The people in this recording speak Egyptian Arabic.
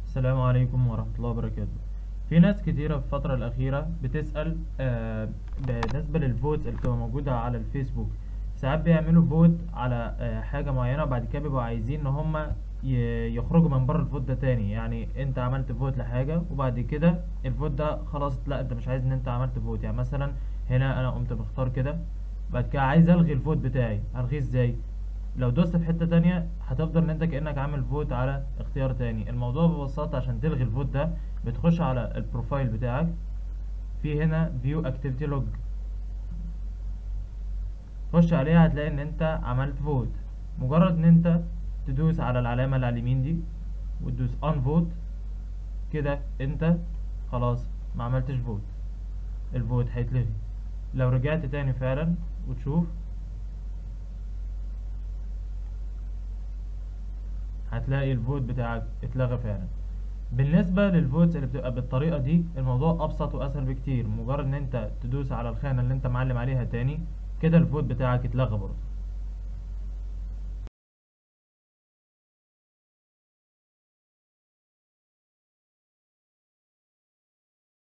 السلام عليكم ورحمة الله وبركاته في ناس كتيرة في الفترة الأخيرة بتسأل آه، بالنسبة للفوت اللي بتبقى موجودة على الفيسبوك ساعات بيعملوا فوت على آه، حاجة معينة وبعد كده بيبقوا عايزين إن هما ي- يخرجوا من بره الفوت ده تاني يعني أنت عملت فوت لحاجة وبعد كده الفوت ده خلاص لا أنت مش عايز إن أنت عملت فوت يعني مثلا هنا أنا قمت مختار كده بعد كده عايز ألغي الفوت بتاعي ألغيه إزاي؟ لو دوست في حتة تانية هتفضل ان انت كأنك عامل فوت على اختيار تاني الموضوع ببساطة عشان تلغي الفوت ده بتخش على البروفايل بتاعك في هنا view activity log خش عليها هتلاقي ان انت عملت فوت مجرد ان انت تدوس على العلامة اللي على اليمين دي وتدوس unvote كده انت خلاص ما عملتش فوت الفوت هيتلغي لو رجعت تاني فعلا وتشوف هتلاقي الفوت بتاعك اتلغى فعلا بالنسبة للفوتس اللي بتبقى بالطريقة دي الموضوع أبسط وأسهل بكتير مجرد إن أنت تدوس على الخانة اللي أنت معلم عليها تاني كده الفوت بتاعك اتلغى برضه